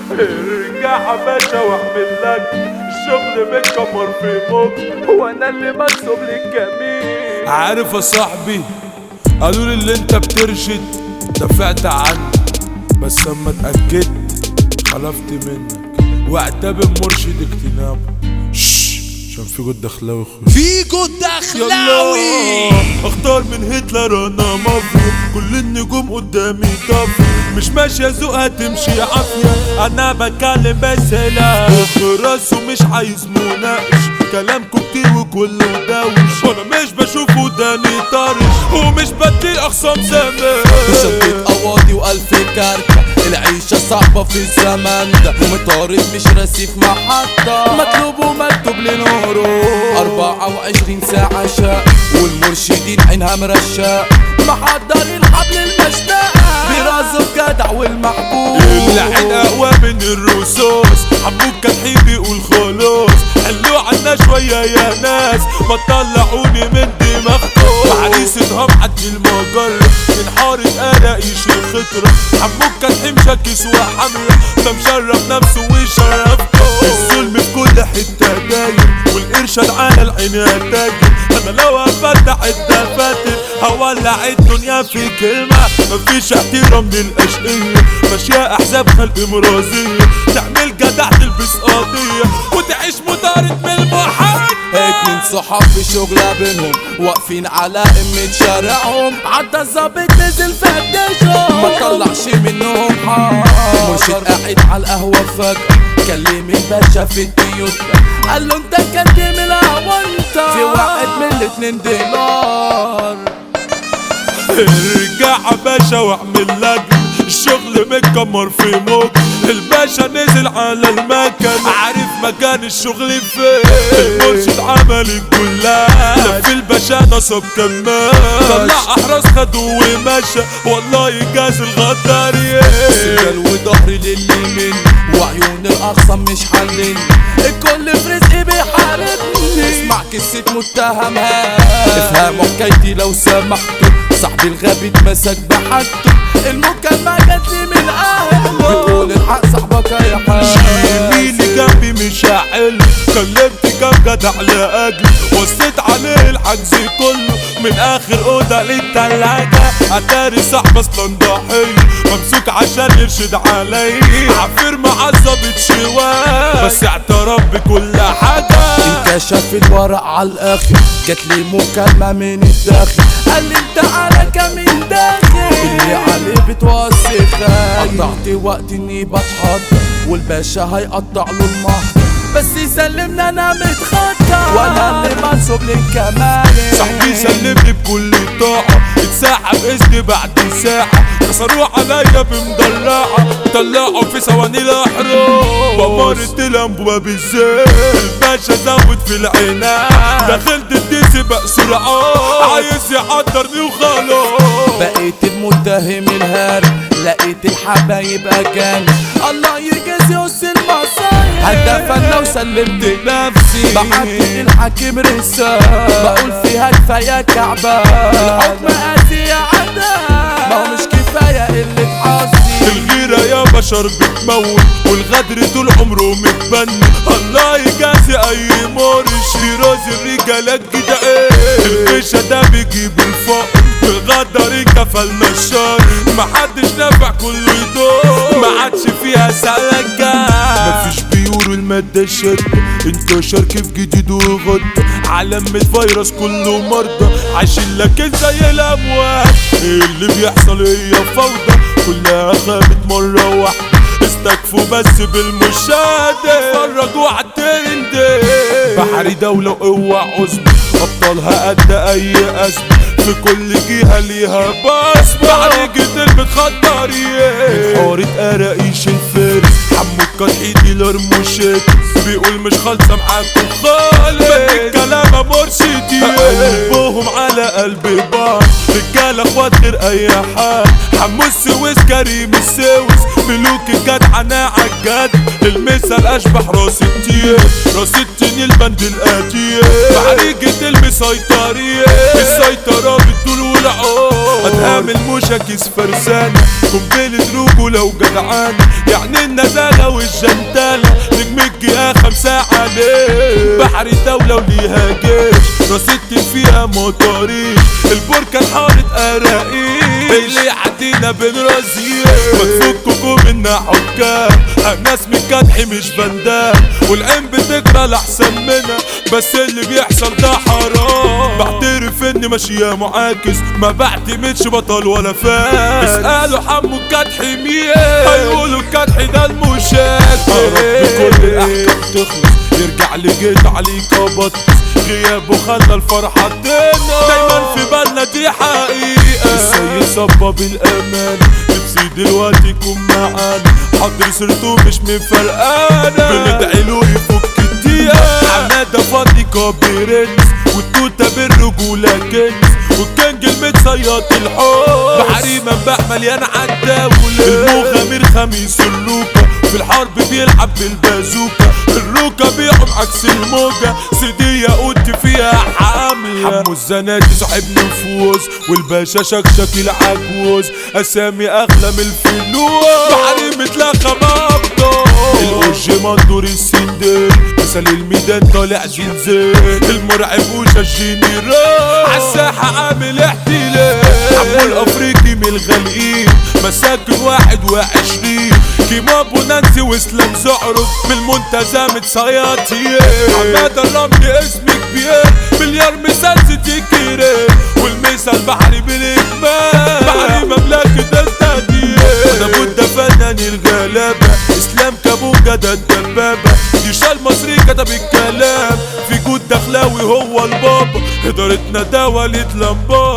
ارجع يا باشا واحمل لك الشغل متكمر في موج هو انا اللي منسوب للجميل عارف يا صاحبي قالوا لي اللي انت بترشد دفعت عني بس اما اتاكدت خلفت منك واعتبر مرشد اجتنابه شش عشان في جد دخلاوي خش فيجو الدخلاوي اختار من هتلر انا مافيا كل النجوم قدامي طافية مش ماشية ذوق هتمشي عافية انا بتكلم بس لا خراس ومش عايز مناقش كلامكم كتير وكله دوش وانا مش بشوف وداني طرش ومش بدي اخصام زمان شديت قواضي والف كاركة العيشة صعبة في الزمن ده ومطارد مش راسي في محطة مطلوب ومكتوب لنوره أربعة وعشرين ساعة شاء والمرشدين عينها مرشاء محضرين حبل المشنقة بيرازوا الجدع والمحبوب العين اقوى من الرصاص حموك كان حبي يقول خلاص حلوا عنا شوية يا ناس ما تطلعوني من دماغكم وعريس ادهم عد المجرة من حارة قلق يشيل خطرة حموك كان حمشة كسوة حمرا ده مشرف نفسه ويشرفكم الظلم في كل حتة داير والقرشة على العين يا تاجر انا لو هفتح الدفاتر هولع الدنيا في كلمة مفيش احترام للاشقية ماشية احزاب خلق مرازية تعمل جدع تلبس قضية وتعيش مطارد من المحاط اتنين صحاب في شغلة بينهم واقفين على قمة شارعهم عدى الظابط نزل فتشهم ما طلعش منهم حار مرشد قاعد على القهوة فجأة كلم الباشا في التويوتا قال له انت كلم القهوة انت في واحد من الاتنين دولار ارجع يا باشا واعمل لك الشغل متكمر في موج الباشا نزل على المكان عارف مكان الشغل فين المرشد عمل كلها لف الباشا نصب كمان طلع احراس خده ومشى والله جاز الغدارية سجل وظهري لليمين وعيون الاخصم مش حلين الكل في رزقي بيحاربني اسمع قصة متهمات افهموا حكايتي لو سمحتوا صاحبي الغبي اتمسك بحاجته المكالمة جات لي من اهله بتقول الحق صاحبك هيحاسب يميني جنبي مش هحل كلمت كام جدع لاجل وصيت عليه الحجز كله من اخر اوضه للتلاجه اتاري صاحب اصلا ضحيه ممسوك عشان يرشد علي عفير مع الظابط شوال بس اعترف بكل حاجه انكشف الورق على الاخر جات لي مكالمة من الداخل قال لي انت على كمين داخل اللي عليه بتوسخ قطعت وقت اني بتحضر والباشا هيقطع له المهر بس يسلمنا انا متخطى وانا اللي منسوب للكمال صاحبي سلمني بكل طاعة اتساحب اذني بعد ساعة كسروا عليا بمدلعة طلعوا في ثواني الاحرار بمرت الانبوبة بالزيت الباشا زود في العناية دخلت الديسي بقى سرعة عايز يحضرني وخلاص بقيت المتهم الهارب لقيت الحبايب اجانب الله يجازي اس المصايب هدفا لو سلمت نفسي بعت الحاكم رسالة بقول فيها كفايه كعبة الحكم قاسي يا عدا ما هو مش كفايه قله حظي الغيرة يا بشر بتموت والغدر طول عمره متبني الله يجازي اي مرش في راس الرجالة الجدعان الفشة ده بيجيب الفقر الغدر كفلنا الشر محدش نافع كله يدور ما عادش فيها سلكة مفيش بيور المادة الشد انتشر كيف جديد وغد علامة فيروس كله مرضى عايشين لكن زي الاموات اللي بيحصل هي فوضى كلها خابت مرة واحدة استكفوا بس بالمشاهدة اتفرجوا عالترند بحري دولة وقوة عزم أبطالها قد أي أزمة في كل جهة ليها بصمة بحري جدل متخطرين حارة قراقيش الفارس حمو الكطحي ديلر مشاكس بيقول مش خالصة معاكم خالص بدي كلام مرشدي قلبهم على قلب بعض رجالة اخوات غير اي حد حمو السويس كريم السويس ملوك الجدع انا عالجد المثل اشبح راس التيه راس التين البند القديم معركة المسيطرية السيطرة بالطول والعود ادهام المشاكس فرسانة قنبلة رجولة وجدعان يعني النزالة والجنتالة نجم الجهة خمسة عليه بحر دولة وليها جيش راس التين فيها مطاريش البركة حارة قراقيش اللي يعدينا بنرازيه ما تفككوا منا حكام الناس من كدح مش بندام والعين بتكره الاحسن منا بس اللي بيحصل ده حرام بعترف اني ماشية معاكس ما بعتمدش بطل ولا فاس اسألوا حمو الكدح مين هيقولوا الكدح ده المشاكس بكل الاحكام تخلص يرجع لجيت عليك ابطس غيابه خلى الفرحة تنا دايما في بالنا دي حقيقة السيد صبا بالامان نفسي دلوقتي يكون معانا حاضر سيرته مش مفرقانا بندعي له يفك الدقيقة حمادة فاضي كوبيرنس والتوتة بالرجولة كنز والكنج المتصيط الحب بحري منبع مليان عالدولة المغامر خميس اللوكا في الحرب بيلعب بالبازوكا الروكا بيعم عكس الموجة سيدي قلت فيها حملة حمو الزناتي صاحب نفوس والباشا شكشك العجوز اسامي اغلى من الفلوس بحري متلخى مبطل الوش مندور السندل مثل الميدان طالع زلزال المرعب وشا الجنرال عالساحة عامل احتلال عمو الافريقي من الغالقين مساكن واحد وعشرين كيما ابو نانسي واسلام زعرب بالمنتزه متصياطين عماد الرمل اسم كبير مليار مثال ستي كيرين والمثال بحري بالاجمال بحري مملكة التهديد وده بودة فنان الغلابة اسلام كابوجا ده الدبابة ديشا المصري كتب الكلام في جود دخلاوي هو البابا ادارتنا ده وليد لمبابا